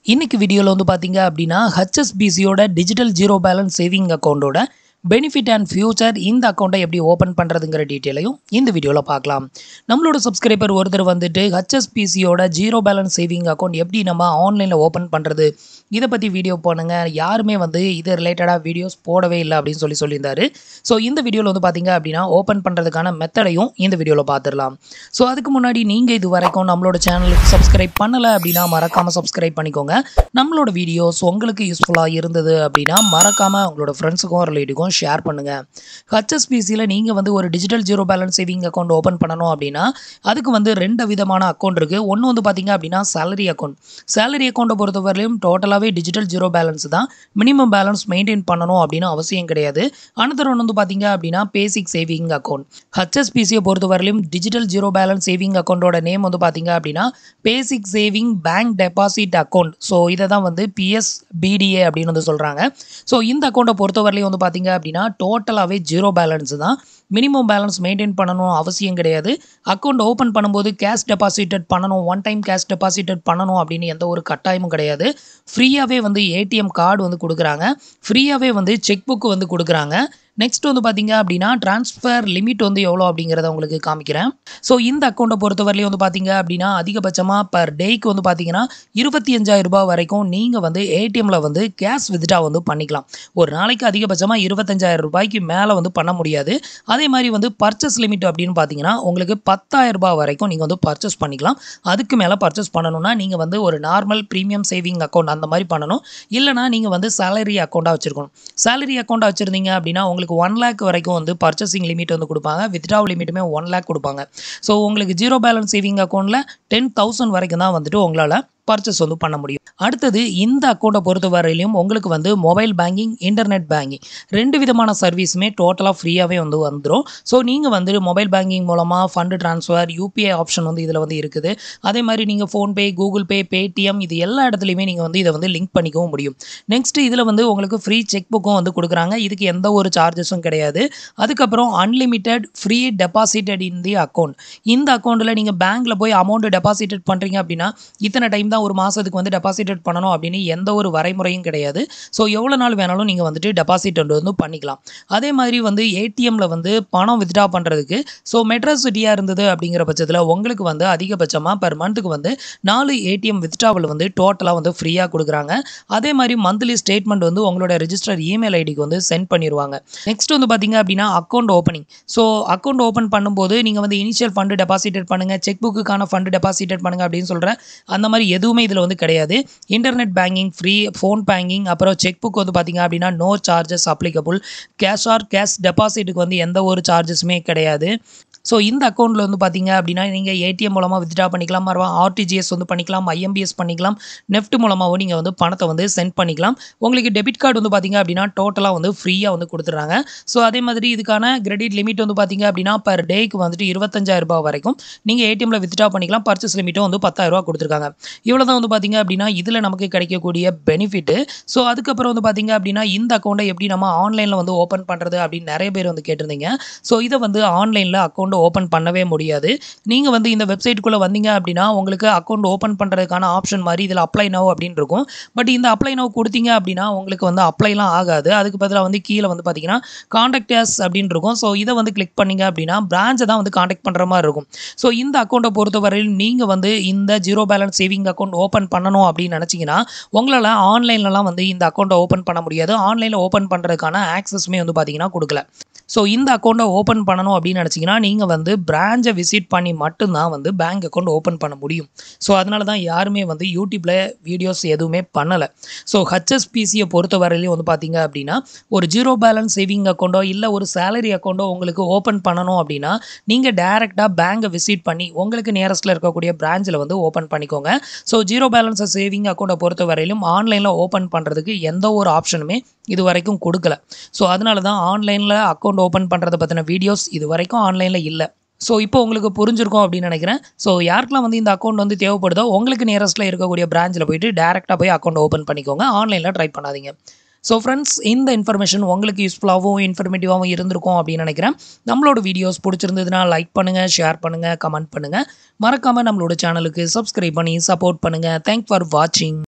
இன்னைக்கு வீடியோவில் வந்து பார்த்தீங்க அப்படின்னா ஹெச்எஸ்பிசியோட டிஜிட்டல் ஜீரோ பேலன்ஸ் சேவிங் அக்கௌண்ட்டோட பெனிஃபிட் அண்ட் ஃபியூச்சர் இந்த அக்கௌண்ட்டை எப்படி ஓப்பன் பண்ணுறதுங்கிற டீட்டெயிலையும் இந்த வீடியோவில் பார்க்கலாம் நம்மளோட சப்ஸ்கிரைபர் ஒருத்தர் வந்துட்டு ஹெச்எஸ்பிசியோட ஜீரோ பேலன்ஸ் சேவிங் அக்கௌண்ட் எப்படி நம்ம ஆன்லைனில் ஓப்பன் பண்ணுறது இதை பற்றி வீடியோ போனுங்க யாருமே வந்து இது ரிலேட்டடாக வீடியோஸ் போடவே இல்லை அப்படின்னு சொல்லி சொல்லியிருந்தாரு ஸோ இந்த வீடியோவில் வந்து பார்த்தீங்க அப்படின்னா ஓப்பன் பண்ணுறதுக்கான மெத்தடையும் இந்த வீடியோவில் பார்த்துடலாம் ஸோ அதுக்கு முன்னாடி நீங்கள் இது வரைக்கும் நம்மளோட சேனலுக்கு சப்ஸ்கிரைப் பண்ணலை அப்படின்னா மறக்காமல் சப்ஸ்கிரைப் பண்ணிக்கோங்க நம்மளோட வீடியோஸ் உங்களுக்கு யூஸ்ஃபுல்லாக இருந்தது அப்படின்னா மறக்காமல் உங்களோட ஃப்ரெண்ட்ஸுக்கும் ரிலேட்டிவ்க்கும் ஷேர் பண்ணுங்கள் ஹெச்எஸ்பிசியில் நீங்கள் வந்து ஒரு digital zero balance saving account open பண்ணணும் அப்படின்னா அதுக்கு வந்து ரெண்டு விதமான அக்கௌண்ட் இருக்குது ஒன்று வந்து பார்த்தீங்க அப்படின்னா சேலரி அக்கௌண்ட் சேலரி அக்கௌண்ட்டை பொறுத்தவரையிலும் டோட்டலாகவே டிஜிட்டல் ஜீரோ பேலன்ஸ் தான் மினிமம் பேலன்ஸ் மெயின்டைன் பண்ணணும் அப்படின்னு அவசியம் கிடையாது அனதர் ஒன்று வந்து பார்த்தீங்க அப்படின்னா பேசிக் சேவிங் அக்கௌண்ட் ஹெச்எஸ்பிசியை பொறுத்தவரையிலும் டிஜிட்டல் ஜீரோ பேலன்ஸ் சேவிங் அக்கௌண்ட்டோட நேம் வந்து பார்த்தீங்க அப்படின்னா basic saving bank deposit account so இதை தான் வந்து பிஎஸ் பிடிஏ அப்படின்னு வந்து சொல்கிறாங்க ஸோ இந்த அக்கௌண்ட்டை பொறுத்தவரையிலும் வந்து பார்த்தீங்க அப்படின்னா டோட்டலாகவே ஜீரோ பேலன்ஸ் தான் மினிமம் பேலன்ஸ் மெயின்டைன் பண்ணணும் அவசியம் கிடையாது அக்கௌண்ட் ஓப்பன் பண்ணும்போது கேஷ் டெபாசிட்டட் பண்ணணும் ஒன் டைம் கேஷ் டெபாசிட்டட் பண்ணணும் அப்படின்னு எந்த ஒரு கட்டாயமும் கிடையாது ஃப்ரீயாகவே வந்து ஏடிஎம் கார்டு வந்து கொடுக்குறாங்க ஃப்ரீயாகவே வந்து செக் புக் வந்து கொடுக்குறாங்க நெக்ஸ்ட் வந்து பார்த்தீங்க அப்படின்னா ட்ரான்ஸ்ஃபர் லிமிட் வந்து எவ்வளோ அப்படிங்கிறத உங்களுக்கு காமிக்கிறேன் ஸோ இந்த அக்கௌண்ட்டை பொறுத்தவரையிலும் வந்து பார்த்தீங்க அப்படின்னா அதிகபட்சமாக பர் டேக்கு வந்து பார்த்தீங்கன்னா இருபத்தி அஞ்சாயிரம் ரூபாய் வரைக்கும் நீங்கள் வந்து ஏடிஎம்மில் வந்து கேஷ் வித்ட்ரா வந்து பண்ணிக்கலாம் ஒரு நாளைக்கு அதிகபட்சமாக இருபத்தஞ்சாயிரம் ரூபாய்க்கு மேலே வந்து பண்ண முடியாது அதே மாதிரி வந்து பர்ச்சேஸ் லிமிட் அப்படின்னு பார்த்தீங்கன்னா உங்களுக்கு பத்தாயிரம் ரூபாய் வரைக்கும் நீங்கள் வந்து பர்ச்சேஸ் பண்ணிக்கலாம் அதுக்கு மேலே பர்ச்சேஸ் பண்ணணும்னா நீங்கள் வந்து ஒரு நார்மல் ப்ரீமியம் சேவிங் அக்கௌண்ட் அந்த மாதிரி பண்ணணும் இல்லைனா நீங்கள் வந்து சேலரி அக்கௌண்ட்டாக வச்சுருக்கணும் சேலரி அக்கௌண்ட்டாக வச்சுருந்தீங்க அப்படின்னா உங்களுக்கு ஒன் லேக் வரைக்கும் வந்து பர்ச்சேசிங் லிமிட் வந்து கொடுப்பாங்க வித்ட்ரா லிமிட்டுமே ஒன் லேக் கொடுப்பாங்க ஸோ உங்களுக்கு ஜீரோ பேலன்ஸ் சேவிங் அக்கௌண்ட்டில் டென் தௌசண்ட் வரைக்கும் தான் வந்துட்டு உங்களால் பர்ச்சேஸ் வந்து பண்ண முடியும் அடுத்தது இந்த அக்கௌண்ட்டை பொறுத்த வரையிலும் உங்களுக்கு வந்து மொபைல் பேங்கிங் இன்டர்நெட் பேங்கிங் ரெண்டு விதமான சர்வீஸுமே டோட்டலாக ஃப்ரீயாகவே வந்து வந்துடும் ஸோ நீங்கள் வந்து மொபைல் பேங்கிங் மூலமாக ஃபண்டு ட்ரான்ஸ்ஃபர் யூபிஐ ஆப்ஷன் வந்து இதில் வந்து இருக்குது அதே மாதிரி நீங்கள் ஃபோன்பே கூகுள் பே பேடிஎம் இது எல்லா இடத்துலையுமே நீங்கள் வந்து இதை வந்து லிங்க் பண்ணிக்கவும் முடியும் நெக்ஸ்ட் இதில் வந்து உங்களுக்கு ஃப்ரீ செக் புக்கும் வந்து கொடுக்குறாங்க இதுக்கு எந்த ஒரு சார்ஜஸும் கிடையாது அதுக்கப்புறம் unlimited free deposited in the account இந்த அக்கௌண்ட்டில் நீங்கள் பேங்க்கில் போய் அமௌண்ட் டெபாசிட்டட் பண்ணுறீங்க அப்படின்னா இத்தனை டைம் தான் ஒரு மாதத்துக்கு வந்து டெபாசிட்டட் பண்ணணும் அப்படின்னு எந்த ஒரு வரைமுறையும் கிடையாது ஸோ எவ்வளோ நாள் வேணாலும் நீங்கள் வந்துட்டு டெபாசிட் வந்து பண்ணிக்கலாம் அதே மாதிரி வந்து ஏடிஎம்மில் வந்து பணம் வித்ட்ரா பண்ணுறதுக்கு ஸோ மெட்ராஸ் சிட்டியாக இருந்தது அப்படிங்கிற பட்சத்தில் உங்களுக்கு வந்து அதிகபட்சமாக பர் மந்த்துக்கு வந்து நாலு ஏடிஎம் வித்ட்ராவல் வந்து டோட்டலாக வந்து ஃப்ரீயாக கொடுக்குறாங்க அதே மாதிரி மந்த்லி ஸ்டேட்மெண்ட் வந்து உங்களோட ரிஜிஸ்டர் இமெயில் ஐடிக்கு வந்து சென்ட் பண்ணிடுவாங்க நெக்ஸ்ட் வந்து பார்த்தீங்க அப்படின்னா account opening so account open பண்ணும்போது நீங்கள் வந்து இனிஷியல் ஃபண்டு டெபாசிட்டட் பண்ணுங்கள் செக் புக்குக்கான ஃபண்டு டெபாசிட்டட் பண்ணுங்கள் அப்படின்னு சொல்கிறேன் அந்த மாதிரி எதுவுமே இதில் வந்து கிடையாது internet banking free phone banking அப்புறம் செக் புக் வந்து பார்த்தீங்க அப்படின்னா no charges applicable cash or cash டெபாசிட்டுக்கு வந்து எந்த ஒரு சார்ஜஸுமே கிடையாது ஸோ இந்த அக்கௌண்ட்டில் வந்து பார்த்தீங்க அப்படின்னா நீங்கள் ஏடிஎம் மூலமாக வித்ட்ரா பண்ணிக்கலாம் மறுபடியும் ஆர்டிஜிஎஸ் வந்து பண்ணிக்கலாம் ஐஎம்பிஎஸ் பண்ணிக்கலாம் நெஃப்ட் மூலமாகவும் நீங்கள் வந்து பணத்தை வந்து சென்ட் பண்ணிக்கலாம் உங்களுக்கு டெபிட் கார்டு வந்து பார்த்தீங்க அப்படின்னா டோட்டலாக வந்து ஃப்ரீயாக வந்து கொடுத்துட்றாங்க ஸோ அதே மாதிரி இதுக்கான கிரெடிட் லிமிட் வந்து பார்த்தீங்க அப்படின்னா பர் டேக்கு வந்துட்டு இருபத்தஞ்சாயிரம் ரூபாய் வரைக்கும் நீங்கள் ஏடிஎம்மில் வித்ட்ரா பண்ணிக்கலாம் பர்ச்சேஸ் லிமிட்டும் வந்து பத்தாயிரரூபா கொடுத்துருக்காங்க இவ்வளோ தான் வந்து பார்த்தீங்க அப்படின்னா இதில் நமக்கு கிடைக்கக்கூடிய பெனிஃபிட்டு ஸோ அதுக்கப்புறம் வந்து பார்த்தீங்க அப்படின்னா இந்த அக்கௌண்ட்டை எப்படி நம்ம ஆன்லைனில் வந்து ஓப்பன் பண்ணுறது அப்படின்னு நிறைய பேர் வந்து கேட்டிருந்தீங்க ஸோ இதை வந்து ஆன்லைனில் அக்கௌண்ட் ஓப்பன் பண்ணவே முடியாது நீங்கள் வந்து இந்த வெப்சைட்டுக்குள்ளே வந்தீங்க அப்படின்னா உங்களுக்கு அக்கௌண்ட் ஓப்பன் பண்ணுறதுக்கான ஆப்ஷன் மாதிரி இதில் அப்ளை நவ் அப்படின்னு இருக்கும் பட் இந்த அப்ளை நவ் கொடுத்தீங்க அப்படின்னா உங்களுக்கு வந்து அப்ளைலாம் ஆகாது அதுக்கு பதிலாக வந்து கீழே வந்து பார்த்தீங்கன்னா காண்டாக்ட் எஸ் அப்படின்னு இருக்கும் ஸோ இதை வந்து கிளிக் பண்ணீங்க அப்படின்னா பிரான்ச்சை தான் வந்து காண்டாக்ட் பண்ணுற மாதிரி இருக்கும் ஸோ இந்த அக்கௌண்ட்டை பொறுத்தவரையில் நீங்கள் வந்து இந்த zero balance saving account open பண்ணணும் அப்படின்னு நினச்சிங்கன்னா உங்களால் ஆன்லைன்லலாம் வந்து இந்த அக்கௌண்ட்டை ஓப்பன் பண்ண முடியாது ஆன்லைனில் ஓப்பன் பண்ணுறதுக்கான ஆக்சஸுமே வந்து பார்த்தீங்கன்னா கொடுக்கல ஸோ இந்த அக்கௌண்ட்டை ஓப்பன் பண்ணணும் அப்படின்னு நினச்சிங்கன்னா நீங்கள் வந்து பிரான்ச்சை விசிட் பண்ணி மட்டும்தான் வந்து பேங்க் அக்கௌண்ட் ஓப்பன் பண்ண முடியும் ஸோ அதனால தான் யாருமே வந்து யூடியூப்பில் வீடியோஸ் எதுவுமே பண்ணலை ஸோ ஹெச்எஸ்பிசியை பொறுத்த வரையிலையும் வந்து பார்த்தீங்க அப்படின்னா ஒரு ஜீரோ பேலன்ஸ் சேவிங் அக்கௌண்ட்டோ இல்லை ஒரு சேலரி அக்கௌண்ட்டோ உங்களுக்கு ஓப்பன் பண்ணணும் அப்படின்னா நீங்கள் டேரெக்டாக பேங்கை விசிட் பண்ணி உங்களுக்கு நியரஸ்ட்டில் இருக்கக்கூடிய பிரான்ச்சில் வந்து ஓப்பன் பண்ணிக்கோங்க ஸோ ஜீரோ பேலன்ஸ் சேவிங் அக்கௌண்ட்டை பொறுத்த வரையிலும் ஆன்லைனில் ஓப்பன் பண்ணுறதுக்கு எந்த ஒரு ஆப்ஷனுமே இது வரைக்கும் கொடுக்கல ஸோ அதனால தான் ஆன்லைனில் அக்கௌண்ட் ஓப்பன் பண்ணுறதை பற்றின வீடியோஸ் இது வரைக்கும் ஆன்லைனில் இல்லை ஸோ இப்போ உங்களுக்கு புரிஞ்சிருக்கும் அப்படின்னு நினைக்கிறேன் ஸோ யாருக்கெல்லாம் வந்து இந்த அக்கௌண்ட் வந்து தேவைப்படுதோ உங்களுக்கு நியரஸ்ட்டில் இருக்கக்கூடிய பிரான்ச்சில் போயிட்டு டேரெக்டாக போய் அக்கௌண்ட் ஓப்பன் பண்ணிக்கோங்க ஆன்லைனில் ட்ரை பண்ணாதீங்க ஸோ ஃப்ரெண்ட்ஸ் இந்த இன்ஃபர்மேஷன் உங்களுக்கு யூஸ்ஃபுல்லாகவும் இன்ஃபர்மேட்டிவாகவும் இருந்திருக்கும் அப்படின்னு நினைக்கிறேன் நம்மளோட வீடியோஸ் பிடிச்சிருந்ததுன்னா லைக் பண்ணுங்கள் ஷேர் பண்ணுங்கள் கமெண்ட் பண்ணுங்கள் மறக்காமல் நம்மளோட சேனலுக்கு சப்ஸ்கிரைப் பண்ணி சப்போர்ட் பண்ணுங்கள் தேங்க் ஃபார் வாட்சிங்